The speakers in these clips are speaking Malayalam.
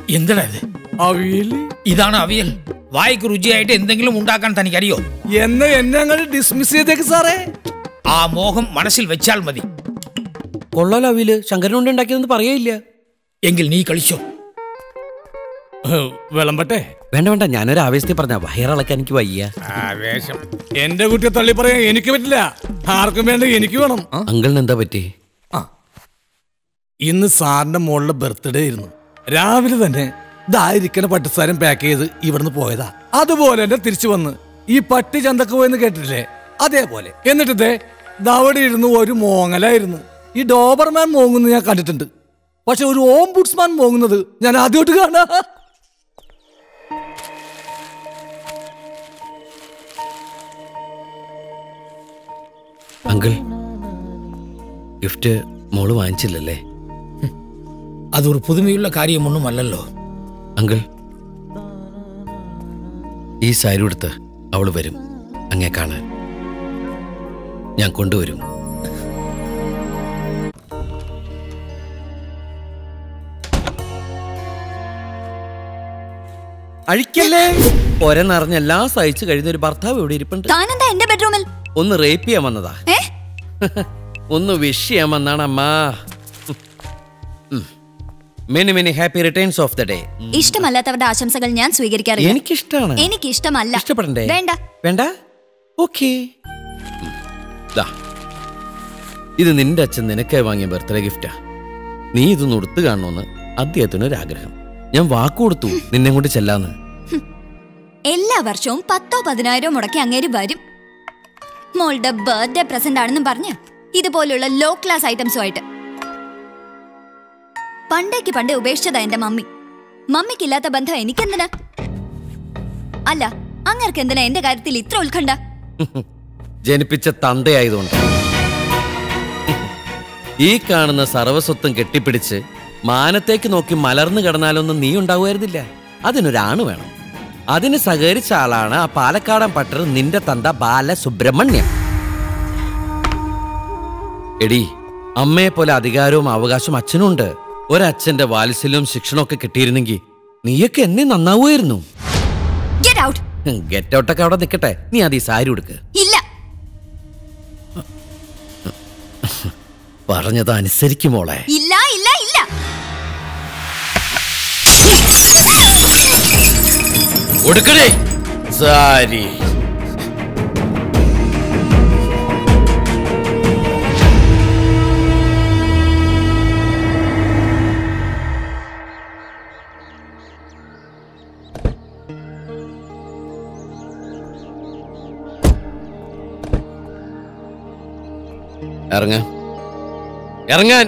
എന്തിനാ ഇത് അവിയല് ഇതാണ് അവിയൽ വായിക്ക് രുചിയായിട്ട് എന്തെങ്കിലും ഉണ്ടാക്കാൻ തനിക്കറിയോ എന്നെ എന്നെ അങ്ങോട്ട് ഡിസ്മിസ് ചെയ്തേക്ക് സാറേ ആ മോഹം മനസ്സിൽ വെച്ചാൽ മതി കൊള്ളാലോ അവിയില് ശങ്കരനുണ്ട് ഉണ്ടാക്കിയതെന്ന് പറയേയില്ല എങ്കിൽ നീ കളിച്ചോ വിളമ്പട്ടെ വേണ്ട വേണ്ട ഞാനൊരു ആവേശത്തിൽ പറഞ്ഞ വയറിളക്കാൻ എനിക്ക് വയ്യ ആവേശം എന്റെ കുട്ടിയെ തള്ളി പറയാൻ എനിക്ക് പറ്റില്ല ആർക്കും വേണ്ട എനിക്ക് വേണം അങ്കിളിന് എന്താ പറ്റി ഇന്ന് സാറിന്റെ മോളുടെ ബർത്ത്ഡേ ആയിരുന്നു രാവിലെ തന്നെ ഇതായിരിക്കണ പട്ടുസാരം പാക്ക് ചെയ്ത് ഇവിടുന്ന് പോയതാ അതുപോലെ തന്നെ തിരിച്ചു വന്ന് ഈ പട്ടി ചന്തക്ക് പോയെന്ന് കേട്ടിട്ടില്ലേ അതേപോലെ എന്നിട്ട് ദേ ദവിടെ ഇരുന്ന് ഒരു മോങ്ങലായിരുന്നു ഈ ഡോബർമാൻ മോങ്ങുന്നത് ഞാൻ കണ്ടിട്ടുണ്ട് പക്ഷെ ഒരു ഓംബുഡ്സ്മാൻ മോങ്ങുന്നത് ഞാൻ ആദ്യമായിട്ട് കാണാ അങ്കിൾ ഗിഫ്റ്റ് മോള് വാങ്ങിച്ചില്ലല്ലേ അതൊരു പുതുമയുള്ള കാര്യമൊന്നുമല്ലല്ലോ അങ്കിൾ ഈ സാരി ഉടുത്ത് അവള് വരും അങ്ങേ കാണാൻ ഞാൻ കൊണ്ടുവരും അഴിക്കല്ലേ ഒരെന്നറിഞ്ഞ എല്ലാം സഹിച്ചു കഴിഞ്ഞ ഒരു ഭർത്താവ് ഇവിടെ ഇരിപ്പുണ്ട് താനെന്താ എന്റെ ബെഡ്റൂമിൽ ഒന്ന് റേപ്പ് ചെയ്യാൻ വന്നതാ ഏ ഒന്ന് വിഷ് ചെയ്യാൻ വന്നാണ് അമ്മ many many happy returns of the day ഇഷ്ടമല്ലാത്തവരുടെ ആശംസകൾ ഞാൻ സ്വീകരിക്കാറില്ല എനിക്കിഷ്ടാണ് എനിക്ക് ഇഷ്ടമല്ല ഇഷ്ടപ്പെടണ്ടേ വേണ്ട വേണ്ട ഓക്കേ ഇത് നിന്റെ അച്ഛൻ നിനക്കായി വാങ്ങിയ ബർത്ത്ഡേ ഗിഫ്റ്റാ നീ ഇത് നുടുത്ത് കാണണമെന്ന് അദ്ദേഹത്തിന് ഒരു ആഗ്രഹം ഞാൻ വാക്കു കൊടുത്തു നിന്നെ കൊണ്ട് ചെല്ലാന്ന് എല്ലാ വർഷവും പത്തോ പതിനായിരോ മുടക്കി അങ്ങേര് വരും മോളുടെ ബർത്ത്ഡേ പ്രസന്റ് ആണെന്നും പറഞ്ഞ് ഇതുപോലുള്ള ലോ ക്ലാസ് ഐറ്റംസുമായിട്ട് പണ്ടേക്ക് പണ്ടേ ഉപേക്ഷിച്ചതാ എന്റെ മമ്മി മമ്മിക്കില്ലാത്ത ബന്ധം എനിക്കെന്തിനാ അല്ല അങ്ങർക്ക് എന്തിനാ എന്റെ കാര്യത്തിൽ ഇത്ര ഉത്കണ്ഠ ജനിപ്പിച്ച തന്തയായതുകൊണ്ട് ഈ കാണുന്ന സർവസ്വത്വം കെട്ടിപ്പിടിച്ച് മാനത്തേക്ക് നോക്കി മലർന്നു കിടന്നാലൊന്നും നീ ഉണ്ടാവുമായിരുന്നില്ല അതിനൊരാണ് വേണം അതിന് സഹകരിച്ച ആളാണ് ആ പാലക്കാടൻ പട്ടർ നിന്റെ തന്ത ബാലസുബ്രഹ്മണ്യം എടി അമ്മയെ പോലെ അധികാരവും അവകാശവും അച്ഛനുണ്ട് ഒരച്ഛന്റെ വാത്സല്യവും ശിക്ഷണവും ഒക്കെ കിട്ടിയിരുന്നെങ്കിൽ നീയൊക്കെ എന്നെ നന്നാവുമായിരുന്നു ഗെറ്റ് ഔട്ട് ഗെറ്റ് ഔട്ടൊക്കെ അവിടെ നിൽക്കട്ടെ നീ അത് ഈ സാരി ഉടുക്ക് ഇല്ല പറഞ്ഞത് അനുസരിക്കും മോളെ ഇല്ല ഇല്ല ഇല്ല ഉടുക്കടേ സാരി ഇറങ്ങ ഇറങ്ങാൻ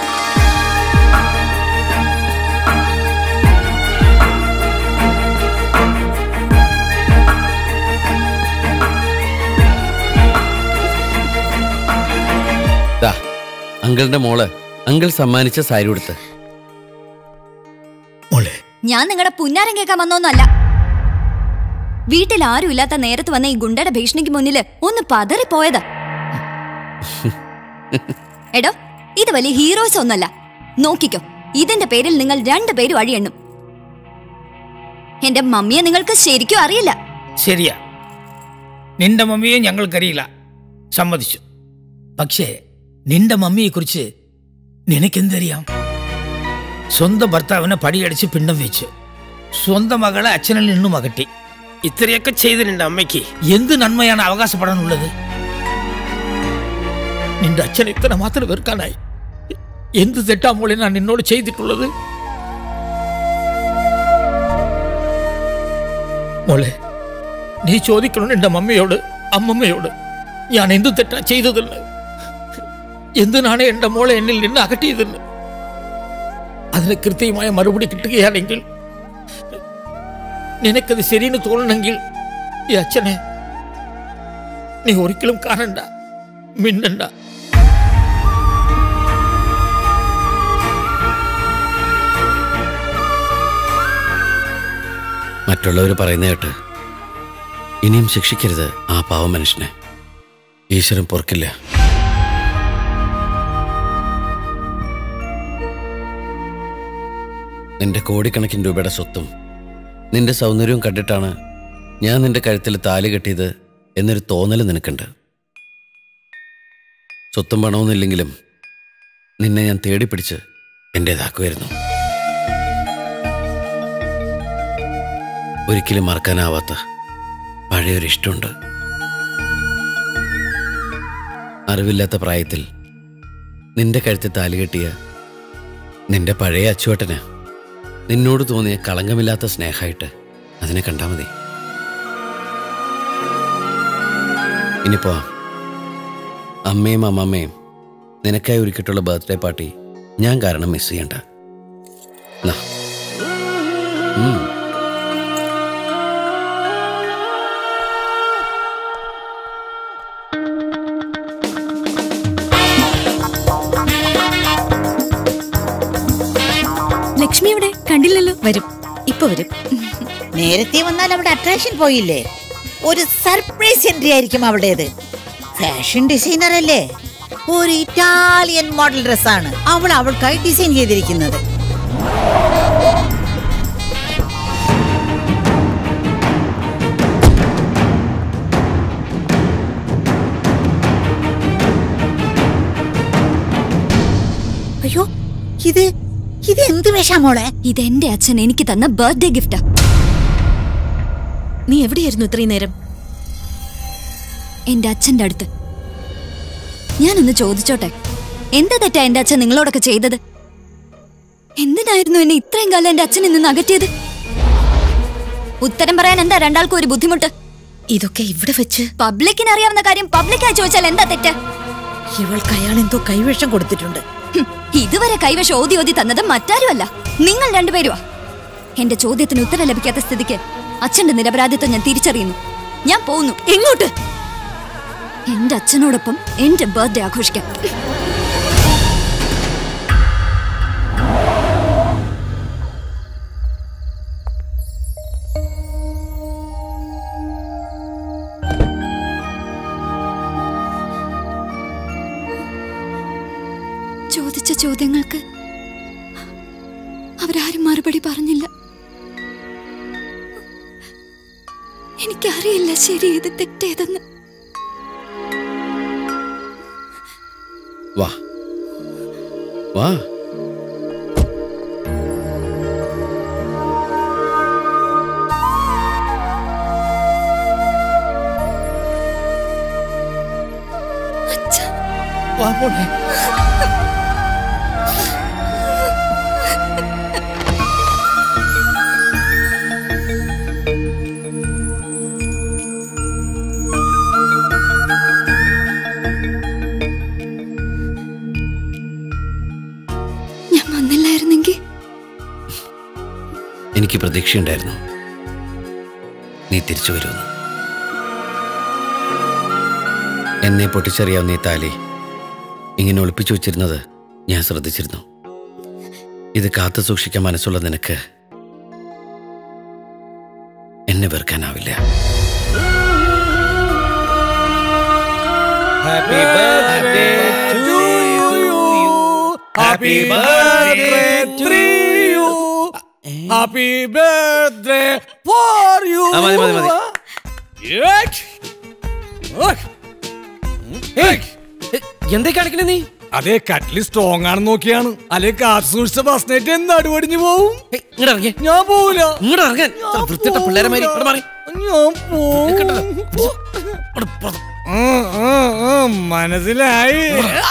ദാ, അങ്കിളിന്റെ മോള് അങ്കിൾ സമ്മാനിച്ച സാരി ഉടുത്ത് മോളെ ഞാൻ നിങ്ങളുടെ പുന്നാരം കേൾക്കാൻ വന്നോന്നല്ല വീട്ടിൽ ആരും ഇല്ലാത്ത നേരത്ത് വന്ന ഈ ഗുണ്ടയുടെ ഭീഷണിക്ക് മുന്നില് ഒന്ന് പതറിപ്പോയതാ എടോ ഇത് വലിയ ഹീറോസ് ഒന്നല്ല നോക്കിക്കോ ഇതിന്റെ പേരിൽ നിങ്ങൾ രണ്ടുപേരും അഴിയെണ്ണും എന്റെ മമ്മിയെ നിങ്ങൾക്ക് ശരിക്കും അറിയില്ല ശരിയാ നിന്റെ മമ്മിയെ ഞങ്ങൾക്കറിയില്ല സമ്മതിച്ചു പക്ഷേ നിന്റെ മമ്മിയെക്കുറിച്ച് നിനക്കെന്തറിയാം സ്വന്തം ഭർത്താവിനെ പടിയടിച്ച് പിണ്ടം വെച്ച് സ്വന്തം മകളെ അച്ഛനിൽ നിന്നും അകറ്റി ഇത്രയൊക്കെ ചെയ്ത് നിന്റെ അമ്മയ്ക്ക് എന്ത് നന്മയാണ് അവകാശപ്പെടാനുള്ളത് നിന്റെ അച്ഛൻ ഇത്ര മാത്രം വെറുക്കാനായി എന്ത് തെറ്റാ മോളെ ഞാൻ നിന്നോട് ചെയ്തിട്ടുള്ളത് മോളെ നീ ചോദിക്കണം എന്റെ മമ്മിയോട് അമ്മമ്മയോട് ഞാൻ എന്ത് തെറ്റാ ചെയ്തതെന്ന് എന്തിനാണ് എന്റെ മോളെ എന്നിൽ നിന്ന് അകറ്റിയതെന്ന് അതിന് കൃത്യമായ മറുപടി കിട്ടുകയാണെങ്കിൽ നിനക്കത് ശരിയെന്ന് തോന്നണമെങ്കിൽ ഈ അച്ഛനെ നീ ഒരിക്കലും കാണണ്ട മിണ്ടണ്ട മറ്റുള്ളവർ പറയുന്ന കേട്ട് ഇനിയും ശിക്ഷിക്കരുത് ആ പാവ മനുഷ്യനെ ഈശ്വരൻ പൊറുക്കില്ല നിന്റെ കോടിക്കണക്കിന് രൂപയുടെ സ്വത്തും നിന്റെ സൗന്ദര്യവും കണ്ടിട്ടാണ് ഞാൻ നിന്റെ കഴുത്തിൽ താലി കെട്ടിയത് എന്നൊരു തോന്നൽ നിനക്കുണ്ട് സ്വത്തും പണമൊന്നുമില്ലെങ്കിലും നിന്നെ ഞാൻ തേടിപ്പിടിച്ച് എൻ്റേതാക്കുമായിരുന്നു ഒരിക്കലും മറക്കാനാവാത്ത പഴയൊരു ഇഷ്ടമുണ്ട് അറിവില്ലാത്ത പ്രായത്തിൽ നിന്റെ കഴുത്തിൽ താലി കെട്ടിയ നിന്റെ പഴയ അച്ചുവേട്ടന് നിന്നോട് തോന്നിയ കളങ്കമില്ലാത്ത സ്നേഹമായിട്ട് അതിനെ കണ്ടാ മതി ഇനിപ്പോ അമ്മയും അമ്മമ്മയും നിനക്കായി ഒരുക്കിയിട്ടുള്ള ബർത്ത്ഡേ പാർട്ടി ഞാൻ കാരണം മിസ് ചെയ്യണ്ട നാ. ഉം. ലക്ഷ്മി എവിടെ കണ്ടില്ലല്ലോ വരും ഇപ്പൊ വരും നേരത്തെ വന്നാൽ അവിടെ അട്രാക്ഷൻ പോയില്ലേ ഒരു സർപ്രൈസ് എൻട്രി ആയിരിക്കും അവിടേത് ഫാഷൻ ഡിസൈനർ അല്ലേ ഒരു ഇറ്റാലിയൻ മോഡൽ ഡ്രസ്സാണ് അവൾ അവൾക്കായി ഡിസൈൻ ചെയ്തിരിക്കുന്നത് അയ്യോ ഇത് ഇത് എന്ത് വേഷാ മോളെ ഇതെന്റെ അച്ഛൻ എനിക്ക് തന്ന ബർത്ത്ഡേ ഗിഫ്റ്റാ നീ എവിടെയായിരുന്നു ഇത്രയും നേരം എന്റെ അച്ഛന്റെ അടുത്ത് ഞാനൊന്ന് ചോദിച്ചോട്ടെ എന്താ തെറ്റാ എന്റെ അച്ഛൻ നിങ്ങളോടൊക്കെ ചെയ്തത് എന്തിനായിരുന്നു എന്നെ ഇത്രയും കാലം എന്റെ അച്ഛനിൽ നിന്ന് അകറ്റിയത് ഉത്തരം പറയാൻ എന്താ രണ്ടാൾക്കും ഒരു ബുദ്ധിമുട്ട് ഇതൊക്കെ ഇവിടെ വെച്ച് പബ്ലിക്കിന് അറിയാവുന്ന കാര്യം പബ്ലിക്കായി ചോദിച്ചാൽ എന്താ തെറ്റ് ഇവൾക്ക് അയാൾ എന്തോ കൈവേഷം കൊടുത്തിട്ടുണ്ട് ഹും, ഇതുവരെ കൈവശം ഓതി ഓതി തന്നത് മറ്റാരുമല്ല നിങ്ങൾ രണ്ടുപേരുവാ എന്റെ ചോദ്യത്തിന് ഉത്തരം ലഭിക്കാത്ത സ്ഥിതിക്ക് അച്ഛന്റെ നിരപരാധിത്വം ഞാൻ തിരിച്ചറിയുന്നു ഞാൻ പോകുന്നു എങ്ങോട്ട് എന്റെ അച്ഛനോടൊപ്പം എന്റെ ബർത്ത്ഡേ ആഘോഷിക്കാം ചോദിച്ച ചോദ്യങ്ങൾക്ക് അവരാരും മറുപടി പറഞ്ഞില്ല എനിക്കറിയില്ല ശരി ഏത് തെറ്റേതെന്ന് വാ വാ അച്ഛാ വാ മോളെ ഞാൻ വന്നില്ലായിരുന്നെങ്കിൽ എനിക്ക് പ്രതീക്ഷയുണ്ടായിരുന്നു നീ തിരിച്ചു വരുമെന്ന് എന്നെ പൊട്ടിച്ചെറിയാവുന്ന ഈ താലി ഇങ്ങനെ ഒളിപ്പിച്ചു വെച്ചിരുന്നത് ഞാൻ ശ്രദ്ധിച്ചിരുന്നു ഇത് കാത്തു സൂക്ഷിക്കാൻ മനസ്സുള്ള നിനക്ക് എന്നെ വെറുക്കാനാവില്ല happy birthday to you happy birthday to you happy birthday for you ആ, മതി, മതി, മതി. എന്തേ കാണിക്കണേ നീ അതെ കട്ടില് സ്ട്രോങ് ആണെന്ന് നോക്കിയാണ് അല്ലെ കാത്തു സൂക്ഷിച്ച ബസ്നേറ്റ് എന്ന് അടിപൊടിഞ്ഞു പോവും ഏയ്, ഇങ്ങട് ഇറങ്ങിയേ ഞാൻ പോവില്ല ഇങ്ങോട്ട് ഇറങ്ങാൻ ഇത്ര വൃത്തിയിട്ട പിള്ളേരെ മാതിരി ഇങ്ങോട്ട് മാറി ഞാൻ പോവും കേട്ടല്ലോ? ഉം, ഉം, ഉം, മനസ്സിലായി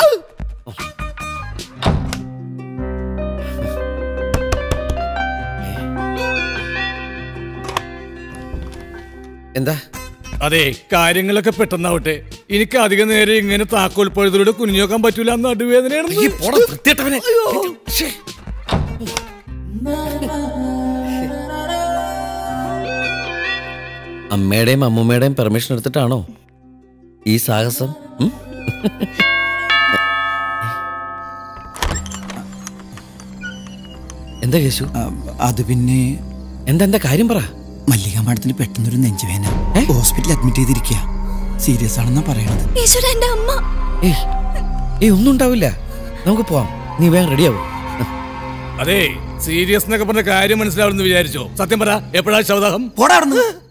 എന്താ അതെ കാര്യങ്ങളൊക്കെ പെട്ടെന്നാവട്ടെ എനിക്ക് അധിക നേരം ഇങ്ങനെ താക്കോൽ പഴുതിലൂടെ കുനിഞ്ഞു നോക്കാൻ പറ്റൂല എന്ന് നടുവേദനയാണ് ഈ പോടാ വൃത്തിയിട്ടവനെ ശ്ശേ. അമ്മയുടെയും അമ്മൂമ്മയുടെയും പെർമിഷൻ എടുത്തിട്ടാണോ ഈ സാഹസം ഉം? എന്താ കേശു അത് പിന്നെ എന്താ എന്താ കാര്യം പറ മല്ലിക മാഡത്തിന് പെട്ടെന്നൊരു നെഞ്ചുവേന ഹോസ്പിറ്റലിൽ അഡ്മിറ്റ് ചെയ്തിരിക്കുക സീരിയസ് ആണെന്നാ പറയണത് ഈശ്വര എന്റെ അമ്മ ഏയ് ഏയ് ഒന്നും ഉണ്ടാവില്ല നമുക്ക് പോവാം നീ വേഗം റെഡിയാവും അതെ സീരിയസ് എന്നൊക്കെ പറഞ്ഞ കാര്യം മനസ്സിലാവുമെന്ന് വിചാരിച്ചോ സത്യം പറ എപ്പോഴാ ശവദാഹം പോടാ അവിടുന്ന്